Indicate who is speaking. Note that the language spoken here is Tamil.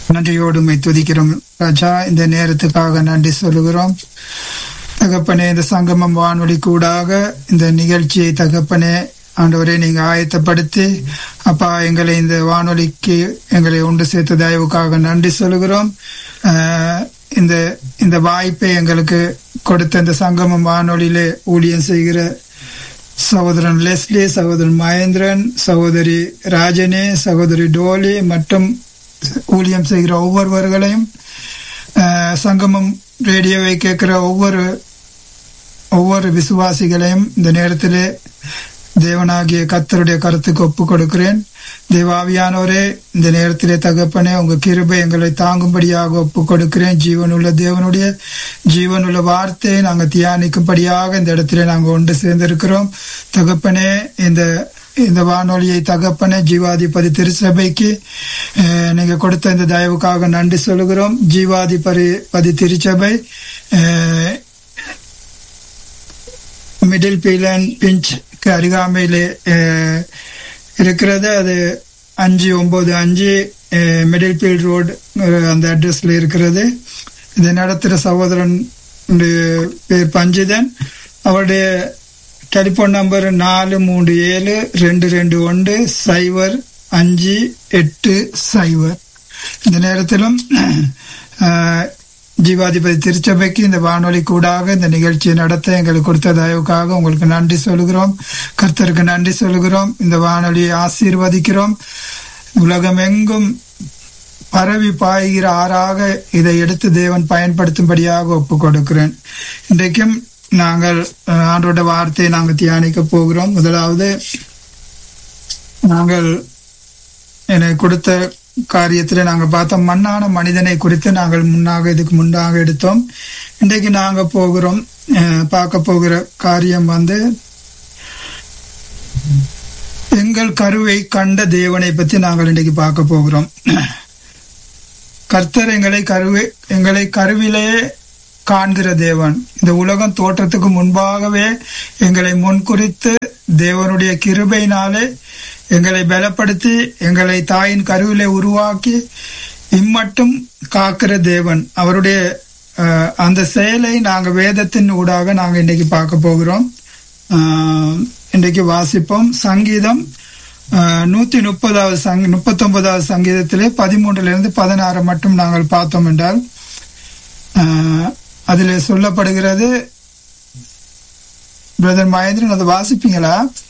Speaker 1: நன்றியோடு உம்மை துதிக்கிறோம் ராஜா இந்த நேரத்துக்காக நன்றி சொல்லுகிறோம் தகப்பனே இந்த சங்கமம் வானொலி கூடாக இந்த நிகழ்ச்சியை தகப்பனே ஆண்டவரே நீங்க ஆயத்தப்படுத்தி அப்பா எங்களை இந்த வானொலிக்கு எங்களை உண்டு சேர்த்த தயவுக்காக நன்றி சொல்லுகிறோம் ஆஹ் இந்த இந்த வாய்ப்பை எங்களுக்கு கொடுத்த இந்த சங்கமம் வானொலியிலே ஊழியம் செய்கிற சகோதரன் லெஸ்லி சகோதரன் மகேந்திரன் சகோதரி ராஜனே சகோதரி டோலி மற்றும் ஊழியம் செய்கிற ஒவ்வொருவர்களையும் ஆஹ் சங்கமம் ரேடியோவை கேட்கிற ஒவ்வொரு ஒவ்வொரு விசுவாசிகளையும் இந்த நேரத்திலே தேவனாகிய கத்தருடைய கருத்துக்கு ஒப்பு கொடுக்கிறேன் தேவாவியானவரே இந்த நேரத்திலே தகப்பனே உங்க கிருபை எங்களை தாங்கும்படியாக ஒப்பு கொடுக்கிறேன் ஜீவனுள்ள தேவனுடைய ஜீவனுள்ள வார்த்தையை நாங்கள் தியானிக்கும்படியாக இந்த இடத்திலே நாங்கள் ஒன்று சேர்ந்திருக்கிறோம் தகப்பனே இந்த இந்த வானொலியை தகப்பனே ஜீவாதிபதி திருச்சபைக்கு அஹ், நீங்க கொடுத்த இந்த தயவுக்காக நன்றி சொல்லுகிறோம் ஜீவாதிபதி பதி திருச்சபை அஹ், மிடில் பீலன் பிஞ்சுக்கு அருகாமையிலே அஹ், இருக்கிறது அது அஞ்சு ஒன்பது அஞ்சு அஹ், மிடில் பீல் ரோடு அந்த அட்ரஸ்ல இருக்கிறது இதை நடத்துகிற சகோதரன் பேர் பஞ்சிதன் அவருடைய டெலிபோன் நம்பர் நாலு மூன்று ஏழு ரெண்டு ரெண்டு ஒன்று சைபர் அஞ்சு எட்டு சைபர் இந்த நேரத்திலும் அஹ், ஜீவாதிபதி திருச்சபைக்கு இந்த வானொலி கூடாக இந்த நிகழ்ச்சியை நடத்த எங்களுக்கு கொடுத்த தயவுக்காக உங்களுக்கு நன்றி சொல்கிறோம் கர்த்தருக்கு நன்றி சொல்கிறோம் இந்த வானொலியை ஆசீர்வதிக்கிறோம் உலகம் எங்கும் பரவி பாய்கிற ஆறாக இதை எடுத்து தேவன் பயன்படுத்தும்படியாக ஒப்பு கொடுக்கிறேன் இன்றைக்கும் நாங்கள் அஹ், ஆண்டோட வார்த்தையை நாங்கள் தியானிக்க போகிறோம் முதலாவது நாங்கள் எனக்கு கொடுத்த காரியத்தில் நாங்கள் பார்த்தோம் மண்ணான மனிதனை குறித்து நாங்கள் முன்னாக இதுக்கு முன்னாக எடுத்தோம் இன்றைக்கு நாங்க போகிறோம் அஹ், பார்க்க போகிற காரியம் வந்து எங்கள் கருவை கண்ட தேவனை பற்றி நாங்கள் இன்றைக்கு பார்க்க போகிறோம் கர்த்தர் எங்களை கருவை எங்களை கருவிலே காண்கிற தேவன் இந்த உலகம் தோற்றத்துக்கு முன்பாகவே எங்களை முன்குறித்து தேவனுடைய கிருபையினாலே எங்களை பலப்படுத்தி எங்களை தாயின் கருவிலே உருவாக்கி இம்மட்டும் காக்கிற தேவன் அவருடைய அஹ், அந்த செயலை நாங்க வேதத்தின் ஊடாக நாங்க இன்னைக்கு பார்க்க போகிறோம் அஹ், இன்றைக்கு வாசிப்போம் சங்கீதம் அஹ், நூத்தி முப்பதாவது சங் முப்பத்தொன்பதாவது சங்கீதத்திலே பதிமூன்றுல இருந்து பதினாறு மட்டும் நாங்கள் பார்த்தோம் என்றால் அஹ், அதிலே சொல்லப்படுகிறது பிரதர் மகேந்திரன் அதை வாசிப்பீங்களா